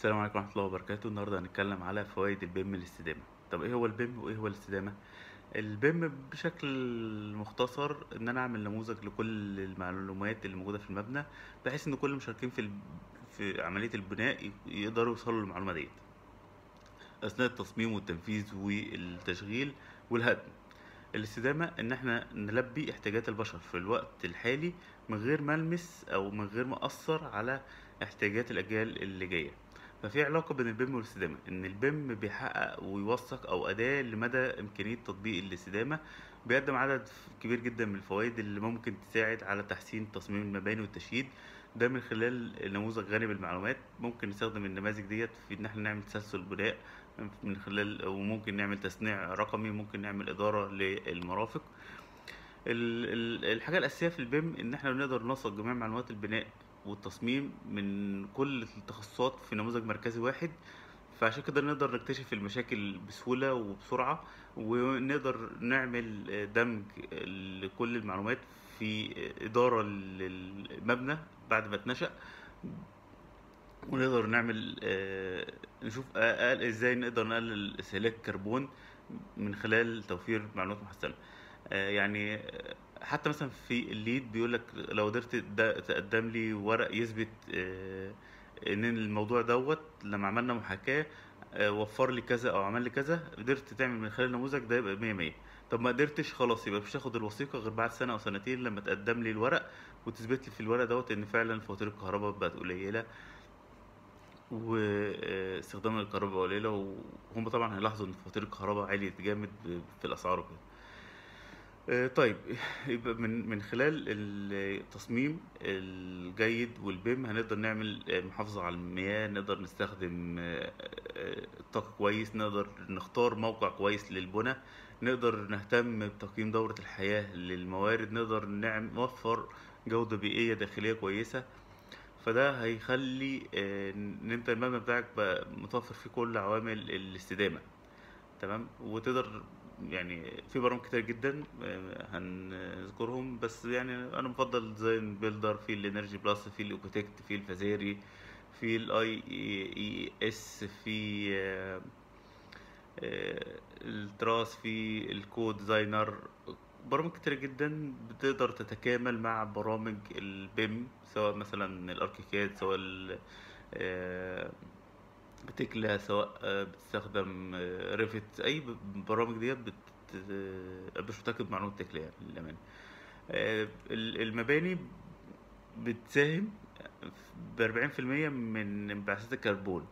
السلام عليكم ورحمة الله وبركاته النهاردة هنتكلم على فوائد البيم للاستدامة طب ايه هو البيم وايه هو الاستدامة البيم بشكل مختصر ان انا اعمل نموذج لكل المعلومات اللي موجودة في المبنى بحيث ان كل المشاركين في الب... في عملية البناء ي- يقدروا يوصلوا للمعلومة ديت اثناء التصميم والتنفيذ والتشغيل والهدم الاستدامة ان احنا نلبي احتياجات البشر في الوقت الحالي من غير ما نلمس او من غير ما اثر على احتياجات الاجيال اللي جايه ففي علاقة بين البيم والاستدامة إن البيم بيحقق ويوثق أو أداة لمدى إمكانية تطبيق الاستدامة بيقدم عدد كبير جدا من الفوائد اللي ممكن تساعد على تحسين تصميم المباني والتشييد ده من خلال نموذج غني بالمعلومات ممكن نستخدم النماذج ديت في إن احنا نعمل تسلسل بناء من خلال وممكن نعمل تصنيع رقمي ممكن نعمل إدارة للمرافق ال- ال- الحاجة الأساسية في البيم إن احنا بنقدر نوثق جميع معلومات البناء والتصميم من كل التخصصات في نموذج مركزي واحد فعشان كده نقدر نكتشف المشاكل بسهولة وبسرعة ونقدر نعمل دمج لكل المعلومات في إدارة للمبنى بعد ما اتنشأ ونقدر نعمل آه، نشوف أقل ازاي نقدر نقلل استهلاك الكربون من خلال توفير معلومات محسنة آه، يعني آه، حتى مثلا في الليد بيقول لك لو قدرت تد- تقدم لي ورق يثبت آه، ان الموضوع دوت لما عملنا محاكاة آه، وفر لي كذا او عمل لي كذا قدرت تعمل من خلال النموذج ده يبقى 100 100 طب ما قدرتش خلاص يبقى مش هاخد الوثيقة غير بعد سنة او سنتين لما تقدم لي الورق وتثبت لي في الورق دوت ان فعلا فواتير الكهرباء بقت قليلة واستخدام الكهرباء قليلة وهم طبعا هيلاحظوا ان فواتير الكهرباء عالية جامد ب- في الاسعار وكده آه، طيب يبقى من من خلال التصميم الجيد والبيم هنقدر نعمل آه، محافظة على المياه نقدر نستخدم آه، آه، طاقة كويس نقدر نختار موقع كويس للبنى نقدر نهتم بتقييم دورة الحياة للموارد نقدر نعم نوفر جودة بيئية داخلية كويسة فده هيخلي آه، ان انت المبنى بتاعك بقى متوفر فيه كل عوامل الاستدامة تمام وتقدر يعني في برامج كتير جدا آه، هنذكرهم بس يعني انا بفضل ديزاين بيلدر في الانرجي بلس في الاوكوتكت في الفازاري في الاي اي اس في آه، آه، التراس في الكود ديزاينر برامج كتير جدا بتقدر تتكامل مع برامج البيم سواء مثلا الاركيكاد سواء ال- آه، بتكلا سواء آه، بتستخدم ريفت اي ب- برامج ديت بت آه، مش متأكد من معلومة تكلا يعني للأمانة آه، ال- المباني بتساهم بأربعين في المية من انبعاثات الكربون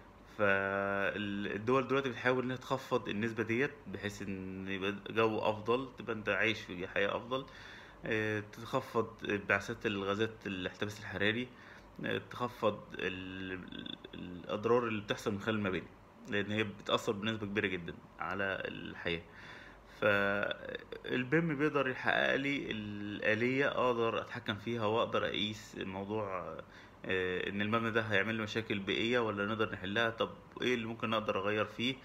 فالدول دلوقتي بتحاول انها تخفض النسبة ديت بحيث ان يبقى جو افضل تبقى انت عايش في حياة افضل آه، تخفض انبعاثات الغازات الاحتباس الحراري آه، تخفض ال- الاضرار اللي بتحصل من خلال المباني لان هي بتأثر بنسبة كبيرة جدا على الحياة فالبيم بيقدر يحقق لي الآلية أقدر أتحكم فيها وأقدر أقيس الموضوع آه، إن المبنى ده هيعمل لي مشاكل بيئية ولا نقدر نحلها طب إيه اللي ممكن أقدر أغير فيه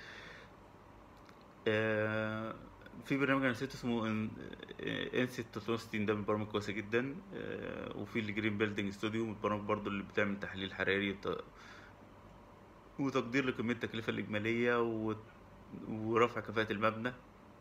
آه، في برنامج أنا نسيته اسمه انسيت 360 ده من البرامج كويسة جدا آه، وفي الجرين بيلدينج ستوديو من البرامج برضو اللي بتعمل تحليل حراري وت- وتقدير لكمية التكلفة الإجمالية و- ورفع كفاءة المبنى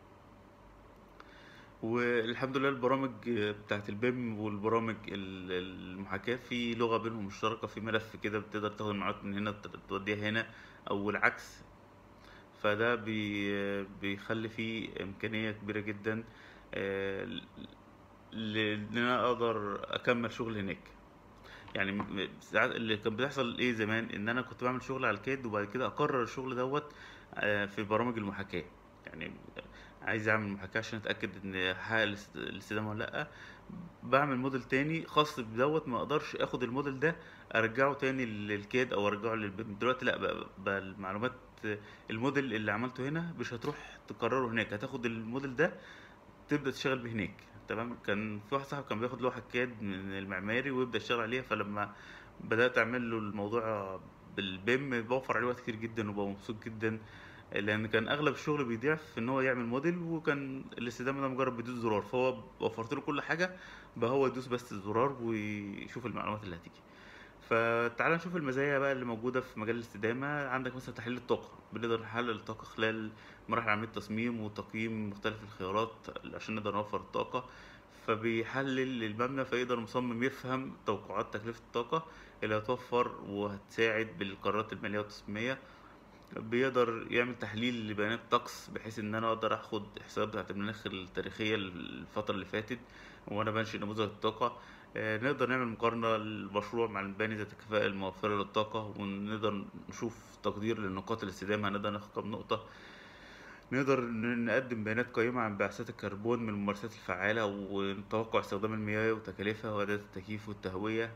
والحمد لله البرامج بتاعت البيم والبرامج ال- المحاكاة في لغة بينهم مشتركة في ملف كده بتقدر تاخد المعلومات من هنا ت- توديها هنا أو العكس فده بي بيخلي فيه إمكانية كبيرة جدا آه، ل- ل- إن أنا أقدر أكمل شغل هناك يعني م- م- ساعات اللي كان بيحصل ايه زمان ان انا كنت بعمل شغل على الكاد وبعد كده اكرر الشغل دوت آه، في برامج المحاكاة يعني عايز اعمل محاكاة عشان اتاكد ان حقق الاست- الاستدامة ولا لا بعمل موديل تاني خاص بدوت ما اقدرش اخد الموديل ده ارجعه تاني للكاد او ارجعه للبيم دلوقتي لا بقى, بقى المعلومات الموديل اللي عملته هنا مش هتروح تكرره هناك هتاخد الموديل ده تبدا تشتغل بيه هناك تمام كان في واحد صاحبي كان بياخد لوحه كاد من المعماري ويبدا يشتغل عليها فلما بدات اعمل له الموضوع بالبيم بوفر عليه وقت كتير جدا وبقى مبسوط جدا لان كان اغلب الشغل بيضيع في ان هو يعمل موديل وكان الاستدامه ده مجرد بيدوس زرار فهو وفرت له كل حاجه بقى هو يدوس بس الزرار ويشوف المعلومات اللي هتيجي فتعال نشوف المزايا بقى اللي موجودة في مجال الاستدامة عندك مثلا تحليل الطاقة بنقدر نحلل الطاقة خلال مراحل عملية تصميم وتقييم مختلف الخيارات عشان نقدر نوفر الطاقة فبيحلل المبنى فيقدر المصمم يفهم توقعات تكلفة الطاقة اللي هتوفر وهتساعد بالقرارات المالية والتصميمية بيقدر يعمل تحليل لبيانات الطقس بحيث ان انا اقدر اخد احصائيات بتاعت المناخ التاريخية الفترة اللي فاتت وانا بنشئ نموذج الطاقة آه، نقدر نعمل مقارنة للمشروع مع المباني ذات الكفاءة الموفرة للطاقة ونقدر نشوف تقدير لنقاط الاستدامة هنقدر ناخد كام نقطة نقدر ن- نقدم بيانات قيمة عن انبعاثات الكربون من الممارسات الفعالة وتوقع استخدام المياه وتكاليفها وأداة التكييف والتهوية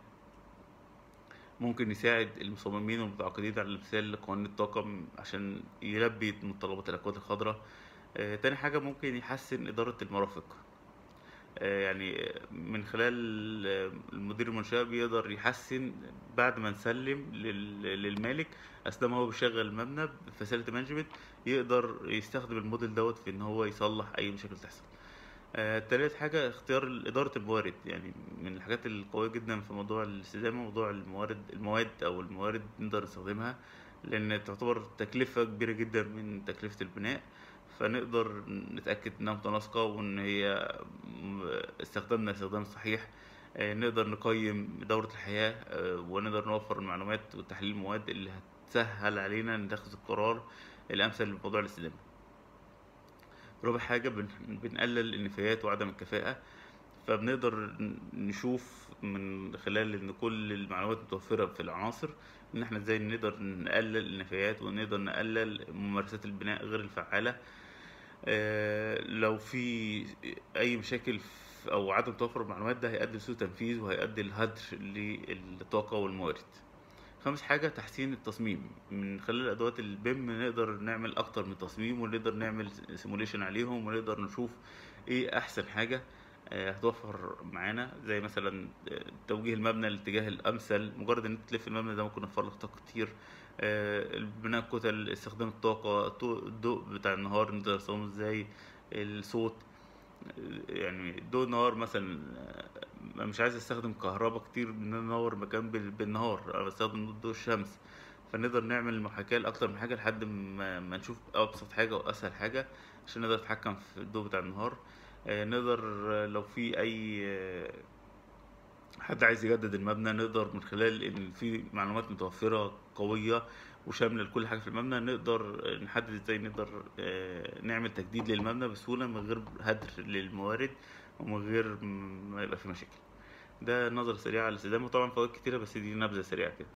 ممكن يساعد المصممين والمتعاقدين على الامتثال لقوانين الطاقة م- عشان يلبي متطلبات الأكواد الخضراء آه، تاني حاجة ممكن يحسن إدارة المرافق آه، يعني من خلال آه، المدير المنشأة بيقدر يحسن بعد ما نسلم لل- للمالك أثناء ما هو بيشغل المبنى بفاسيلتي مانجمنت يقدر يستخدم الموديل دوت في إن هو يصلح أي مشاكل تحصل. آه، تالت حاجة اختيار إدارة الموارد يعني من الحاجات القوية جدا في موضوع الاستدامة موضوع الموارد المواد أو الموارد نقدر نستخدمها لأن تعتبر تكلفة كبيرة جدا من تكلفة البناء فنقدر نتأكد إنها متناسقة وإن هي م- استخدامنا الاستخدام الصحيح آه، نقدر نقيم دورة الحياة آه، ونقدر نوفر المعلومات وتحليل المواد اللي هتسهل علينا نتخذ القرار الأمثل لموضوع الاستدامة. رابع حاجة بن- بنقلل النفايات وعدم الكفاءة فبنقدر ن- نشوف من خلال ان كل المعلومات متوفرة في العناصر ان احنا ازاي نقدر نقلل النفايات ونقدر نقلل ممارسات البناء غير الفعالة آه، لو في اي مشاكل في- او عدم توفر المعلومات ده هيؤدي لسوء تنفيذ وهيؤدي لهدر للطاقة والموارد خامس حاجة تحسين التصميم من خلال أدوات البيم نقدر نعمل أكتر من تصميم ونقدر نعمل سيموليشن عليهم ونقدر نشوف إيه أحسن حاجة آه، هتوفر معانا زي مثلا آه، توجيه المبنى للاتجاه الأمثل مجرد إن أنت تلف المبنى ده ممكن يوفر لك طاقة كتير آه، البناء كتل استخدام الطاقة الضوء الضوء بتاع النهار نقدر نستخدمه ازاي الصوت يعني ضوء النهار مثلا آه، مش عايز استخدم كهرباء كتير ان انا انور مكان بال- بالنهار انا بستخدم ضوء الشمس فنقدر نعمل محاكاة لأكتر من حاجة لحد ما, ما نشوف أبسط حاجة وأسهل حاجة عشان نقدر نتحكم في الضوء بتاع النهار آه، نقدر آه، لو في أي آه، حد عايز يجدد المبنى نقدر من خلال ان في معلومات متوفرة قوية وشاملة لكل حاجة في المبنى نقدر نحدد ازاي نقدر آه، نعمل تجديد للمبنى بسهولة من غير هدر للموارد ومن غير ما يبقى في مشاكل ده نظرة سريعة على الاستدامة وطبعا فوائد كتيرة بس دي نبذة سريعة كده